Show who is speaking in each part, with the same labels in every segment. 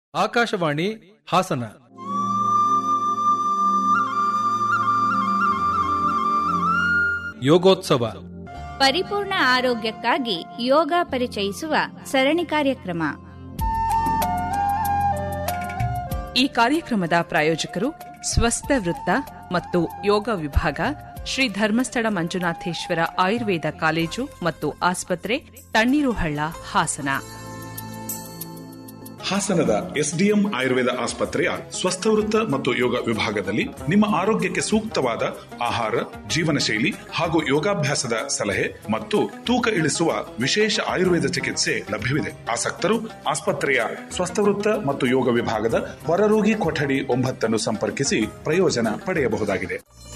Speaker 1: ಆಕಾಶವಾಣಿ ಹಾಸನ ಯೋಗೋತ್ಸವ
Speaker 2: ಪರಿಪೂರ್ಣ ಆರೋಗ್ಯಕ್ಕಾಗಿ ಯೋಗ ಪರಿಚಯಿಸುವ ಸರಣಿ ಕಾರ್ಯಕ್ರಮ
Speaker 3: ಈ ಕಾರ್ಯಕ್ರಮದ ಪ್ರಾಯೋಜಕರು ಸ್ವಸ್ಥ ವೃತ್ತ ಮತ್ತು ಯೋಗ ವಿಭಾಗ ಶ್ರೀ ಧರ್ಮಸ್ಥಳ ಮಂಜುನಾಥೇಶ್ವರ ಆಯುರ್ವೇದ ಕಾಲೇಜು ಮತ್ತು ಆಸ್ಪತ್ರೆ ತಣ್ಣೀರುಹಳ್ಳ ಹಾಸನ
Speaker 4: ಹಾಸನದ ಎಸ್ಡಿಎಂ ಆಯುರ್ವೇದ ಆಸ್ಪತ್ರೆಯ ಸ್ವಸ್ಥವೃತ್ತ ಮತ್ತು ಯೋಗ ವಿಭಾಗದಲ್ಲಿ ನಿಮ್ಮ ಆರೋಗ್ಯಕ್ಕೆ ಸೂಕ್ತವಾದ ಆಹಾರ ಜೀವನ ಶೈಲಿ ಹಾಗೂ ಯೋಗಾಭ್ಯಾಸದ ಸಲಹೆ ಮತ್ತು ತೂಕ ಇಳಿಸುವ ವಿಶೇಷ ಆಯುರ್ವೇದ ಚಿಕಿತ್ಸೆ ಲಭ್ಯವಿದೆ ಆಸಕ್ತರು ಆಸ್ಪತ್ರೆಯ ಸ್ವಸ್ಥವೃತ್ತ ಮತ್ತು ಯೋಗ ವಿಭಾಗದ ಹೊರರೋಗಿ ಕೊಠಡಿ ಒಂಬತ್ತನ್ನು ಸಂಪರ್ಕಿಸಿ ಪ್ರಯೋಜನ ಪಡೆಯಬಹುದಾಗಿದೆ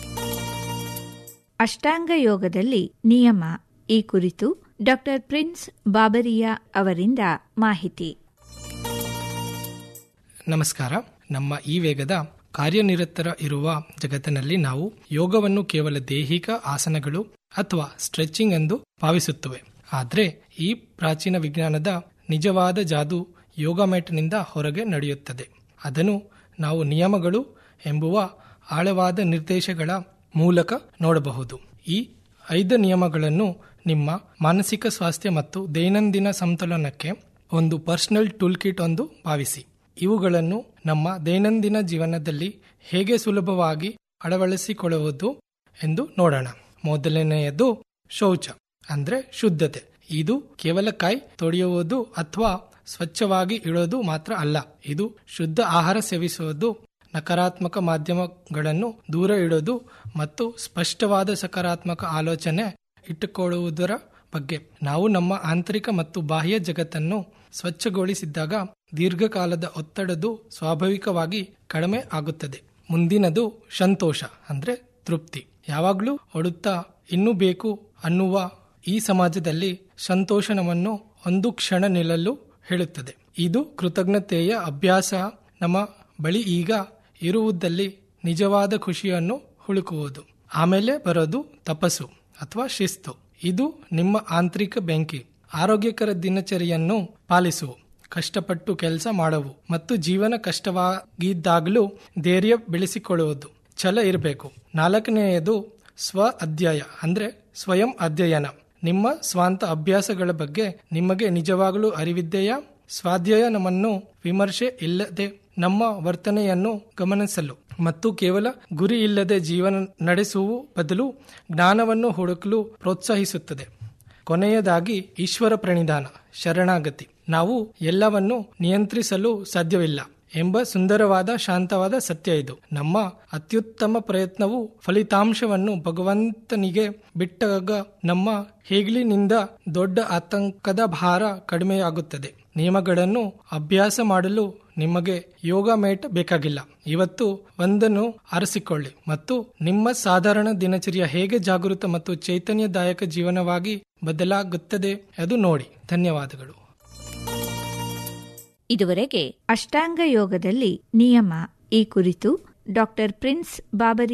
Speaker 2: ಅಷ್ಟಾಂಗ ಯೋಗದಲ್ಲಿ ನಿಯಮ ಈ ಕುರಿತು ಡಾಕ್ಟರ್ ಪ್ರಿನ್ಸ್ ಬಾಬರಿಯಾ ಅವರಿಂದ ಮಾಹಿತಿ
Speaker 5: ನಮಸ್ಕಾರ ನಮ್ಮ ಈ ವೇಗದ ಕಾರ್ಯನಿರತರ ಇರುವ ಜಗತ್ತಿನಲ್ಲಿ ನಾವು ಯೋಗವನ್ನು ಕೇವಲ ದೈಹಿಕ ಆಸನಗಳು ಅಥವಾ ಸ್ಟ್ರೆಚಿಂಗ್ ಎಂದು ಭಾವಿಸುತ್ತೇವೆ ಆದರೆ ಈ ಪ್ರಾಚೀನ ವಿಜ್ಞಾನದ ನಿಜವಾದ ಜಾದು ಯೋಗ ಮ್ಯಾಟ್ನಿಂದ ಹೊರಗೆ ನಡೆಯುತ್ತದೆ ಅದನ್ನು ನಾವು ನಿಯಮಗಳು ಎಂಬುವ ಆಳವಾದ ನಿರ್ದೇಶಗಳ ಮೂಲಕ ನೋಡಬಹುದು ಈ ಐದು ನಿಯಮಗಳನ್ನು ನಿಮ್ಮ ಮಾನಸಿಕ ಸ್ವಾಸ್ಥ್ಯ ಮತ್ತು ದೈನಂದಿನ ಸಮತೋಲನಕ್ಕೆ ಒಂದು ಪರ್ಸನಲ್ ಟೂಲ್ ಕಿಟ್ ಒಂದು ಭಾವಿಸಿ ಇವುಗಳನ್ನು ನಮ್ಮ ದೈನಂದಿನ ಜೀವನದಲ್ಲಿ ಹೇಗೆ ಸುಲಭವಾಗಿ ಅಳವಡಿಸಿಕೊಳ್ಳುವುದು ಎಂದು ನೋಡೋಣ ಮೊದಲನೆಯದು ಶೌಚ ಅಂದ್ರೆ ಶುದ್ಧತೆ ಇದು ಕೇವಲ ಕೈ ತೊಳೆಯುವುದು ಅಥವಾ ಸ್ವಚ್ಛವಾಗಿ ಇಡೋದು ಮಾತ್ರ ಅಲ್ಲ ಇದು ಶುದ್ಧ ಆಹಾರ ಸೇವಿಸುವುದು ನಕಾರಾತ್ಮಕ ಮಾಧ್ಯಮಗಳನ್ನು ದೂರ ಇಡೋದು ಮತ್ತು ಸ್ಪಷ್ಟವಾದ ಸಕಾರಾತ್ಮಕ ಆಲೋಚನೆ ಇಟ್ಟುಕೊಳ್ಳುವುದರ ಬಗ್ಗೆ ನಾವು ನಮ್ಮ ಆಂತರಿಕ ಮತ್ತು ಬಾಹ್ಯ ಜಗತ್ತನ್ನು ಸ್ವಚ್ಛಗೊಳಿಸಿದ್ದಾಗ ದೀರ್ಘಕಾಲದ ಒತ್ತಡದು ಸ್ವಾಭಾವಿಕವಾಗಿ ಕಡಿಮೆ ಆಗುತ್ತದೆ ಮುಂದಿನದು ಸಂತೋಷ ಅಂದ್ರೆ ತೃಪ್ತಿ ಯಾವಾಗಲೂ ಹೊಡುತ್ತಾ ಇನ್ನೂ ಬೇಕು ಅನ್ನುವ ಈ ಸಮಾಜದಲ್ಲಿ ಸಂತೋಷನವನ್ನು ಒಂದು ಕ್ಷಣ ನಿಲ್ಲಲು ಹೇಳುತ್ತದೆ ಇದು ಕೃತಜ್ಞತೆಯ ಅಭ್ಯಾಸ ನಮ್ಮ ಬಳಿ ಈಗ ಇರುವುದಲ್ಲಿ ನಿಜವಾದ ಖುಷಿಯನ್ನು ಹುಡುಕುವುದು ಆಮೇಲೆ ಬರೋದು ತಪಸ್ಸು ಅಥವಾ ಶಿಸ್ತು ಇದು ನಿಮ್ಮ ಆಂತರಿಕ ಬೆಂಕಿ ಆರೋಗ್ಯಕರ ದಿನಚರಿಯನ್ನು ಪಾಲಿಸುವ ಕಷ್ಟಪಟ್ಟು ಕೆಲಸ ಮಾಡುವು ಮತ್ತು ಜೀವನ ಕಷ್ಟವಾಗಿದ್ದಾಗಲೂ ಧೈರ್ಯ ಬೆಳೆಸಿಕೊಳ್ಳುವುದು ಛಲ ಇರಬೇಕು ನಾಲ್ಕನೆಯದು ಸ್ವ ಅಧ್ಯಯ ಅಂದ್ರೆ ಸ್ವಯಂ ಅಧ್ಯಯನ ನಿಮ್ಮ ಸ್ವಂತ ಅಭ್ಯಾಸಗಳ ಬಗ್ಗೆ ನಿಮಗೆ ನಿಜವಾಗಲೂ ಅರಿವಿದೆಯಾ ಸ್ವಾಧ್ಯಯನವನ್ನು ವಿಮರ್ಶೆ ಇಲ್ಲದೆ ನಮ್ಮ ವರ್ತನೆಯನ್ನು ಗಮನಿಸಲು ಮತ್ತು ಕೇವಲ ಗುರಿ ಇಲ್ಲದೆ ಜೀವನ ನಡೆಸುವ ಬದಲು ಜ್ಞಾನವನ್ನು ಹುಡುಕಲು ಪ್ರೋತ್ಸಾಹಿಸುತ್ತದೆ ಕೊನೆಯದಾಗಿ ಈಶ್ವರ ಪ್ರಣಿಧಾನ ಶರಣಾಗತಿ ನಾವು ಎಲ್ಲವನ್ನು ನಿಯಂತ್ರಿಸಲು ಸಾಧ್ಯವಿಲ್ಲ ಎಂಬ ಸುಂದರವಾದ ಶಾಂತವಾದ ಸತ್ಯ ಇದು ನಮ್ಮ ಅತ್ಯುತ್ತಮ ಪ್ರಯತ್ನವು ಫಲಿತಾಂಶವನ್ನು ಭಗವಂತನಿಗೆ ಬಿಟ್ಟಾಗ ನಮ್ಮ ಹೇಗ್ಲಿನಿಂದ ದೊಡ್ಡ ಆತಂಕದ ಭಾರ ಕಡಿಮೆಯಾಗುತ್ತದೆ ನಿಯಮಗಳನ್ನು ಅಭ್ಯಾಸ ಮಾಡಲು ನಿಮಗೆ ಯೋಗ ಮೇಟ್ ಬೇಕಾಗಿಲ್ಲ ಇವತ್ತು ಒಂದನ್ನು ಆರಿಸಿಕೊಳ್ಳಿ ಮತ್ತು ನಿಮ್ಮ ಸಾಧಾರಣ ದಿನಚರಿಯ ಹೇಗೆ ಜಾಗೃತ ಮತ್ತು ಚೈತನ್ಯದಾಯಕ ಜೀವನವಾಗಿ ಬದಲಾಗುತ್ತದೆ ಅದು ನೋಡಿ ಧನ್ಯವಾದಗಳು
Speaker 2: ಇದುವರೆಗೆ ಅಷ್ಟಾಂಗ ಯೋಗದಲ್ಲಿ ನಿಯಮ ಈ ಕುರಿತು ಡಾಕ್ಟರ್ ಪ್ರಿನ್ಸ್ ಬಾಬರಿ